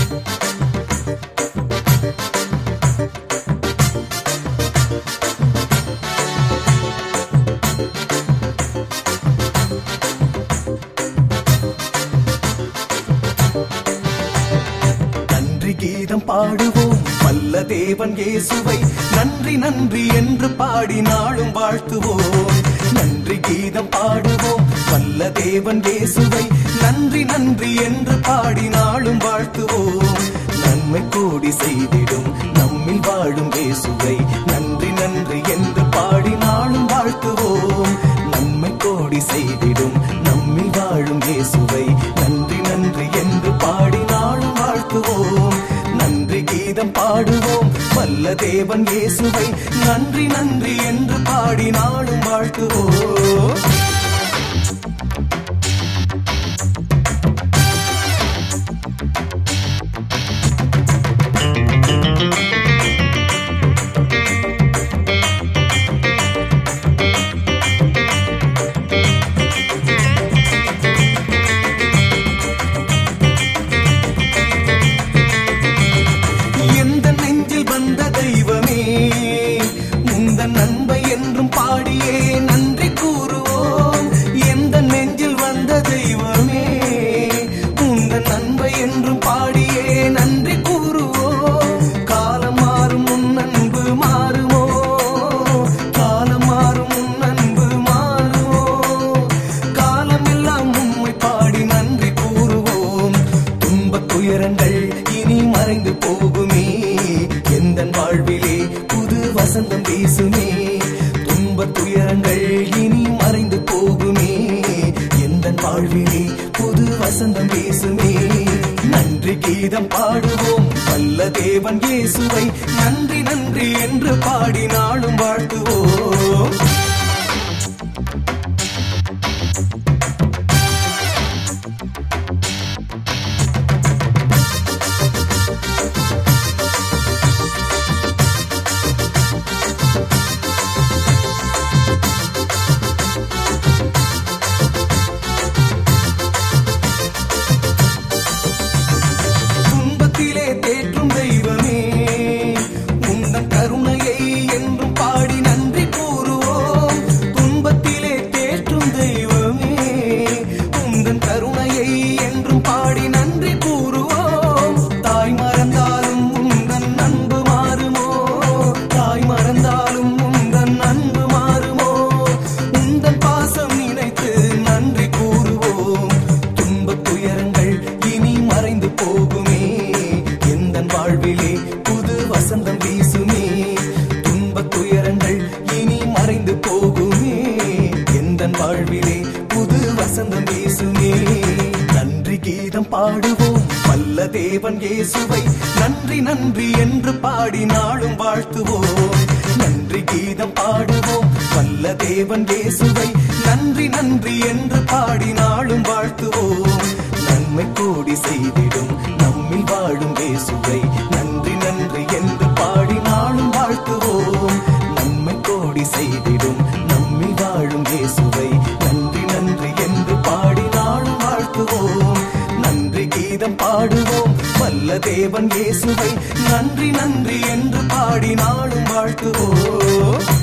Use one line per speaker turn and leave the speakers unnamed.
நன்றி கீதம் பாடுவோம் வல்ல தேவன் இயேசுவை நன்றி நன்றி என்று பாடி நாளும் வாழ்த்துவோம் நன்றி கீதம் பாடுவோம் வல்ல தேவன் இயேசுவை நன்றி நன்றி என்று பாடி நாளும் வாழ்த்துவோம் நன்மை கோடி செய்திடும் நம்மில் வாழும் இயேசுவை நன்றி நன்றி என்று பாடி நாளும் வாழ்த்துவோம் நன்மை கோடி செய்திடும் நம்மில் வாழும் இயேசுவை நன்றி நன்றி என்று பாடி நாளும் வாழ்த்துவோம் நன்றி கீதம் பாடுவோம் வல்ல தேவன் இயேசுவை நன்றி நன்றி என்று பாடி நாளும் வாழ்த்துவோம் எந்த நெஞ்சில் வந்த தெய்வமே உந்த நன்மை என்றும் பாடியே நன்றி கூறுவோம் எந்த நெஞ்சில் வந்த தெய்வமே உந்த நன்மை என்றும் பாடியே நன்றி கூறுவோம் காலம் மாறும் உன் அன்பு மாறுமோ காலம் மாறும் உன் அன்பு மாறுமோ காலமெல்லாம் உம்மை பாடி நன்றி கூறுவோம் துன்பத் துயரங்கள் இனி மறைந்து போகுமே எந்த வாழ்விலே புது வசந்தம் வீசுமே துன்பத் துயரங்கள் இனி மறைந்து போகுமே எந்த வாழ்விலே புது வசந்தம் வீசுமே நன்றி கீதம் பாடுவோம் வல்ல தேவன் இயேசுவை நன்றி நன்றி என்று பாடி நாளும் வாழ்த்துவோம் துன்பத்திலே தேற்றும் தெய்வமே உந்தன் கருணையை என்றும் பாடி நன்றி கூறுவோம் துன்பத்திலே தேற்றும் தெய்வமே உந்தன் கருணையை என்றும் பாடி நன்றி கூறுவோம் தாய் மறந்தாலும் உந்தன் அன்பு மாறுமோ தாய் மறந்தாலும் உந்தன் அன்பு மாறுமோ உந்தன் பாசம் நினைத்து நன்றி கூறுவோம் துன்பத் துயரங்கள் இனி மறைந்து போகுமே எந்த வாழ்விலே புது வசந்தம் வீசுமே துன்பத் துயரங்கள் இனி மறைந்து போகுமே எந்த வாழ்விலே புது வசந்தம் வீசுமே நன்றி கீதம் பாடுவோம் வல்ல தேவன் இயேசுவை நன்றி நன்றி என்று பாடி நாளும் வாழ்த்துவோம் நன்றி கீதம் பாடுவோம் வல்ல தேவன் இயேசுவை நன்றி நன்றி என்று பாடி நாளும் வாழ்த்துவோம் நன்மை கோடி செய்திடும் நம்மில் வாழும் இயேசுவை நன்றி நன்றி என்று பாடி நாளும் வாழ்த்துவோம் நன்மை கோடி செய்திடும் நம்மில் வாழும் இயேசுவை நன்றி நன்றி என்று பாடி நாளும் வாழ்த்துவோம் நன்றி கீதம் பாடுவோம் வல்ல தேவன் இயேசுவை நன்றி நன்றி என்று பாடி நாளும் வாழ்த்துவோம்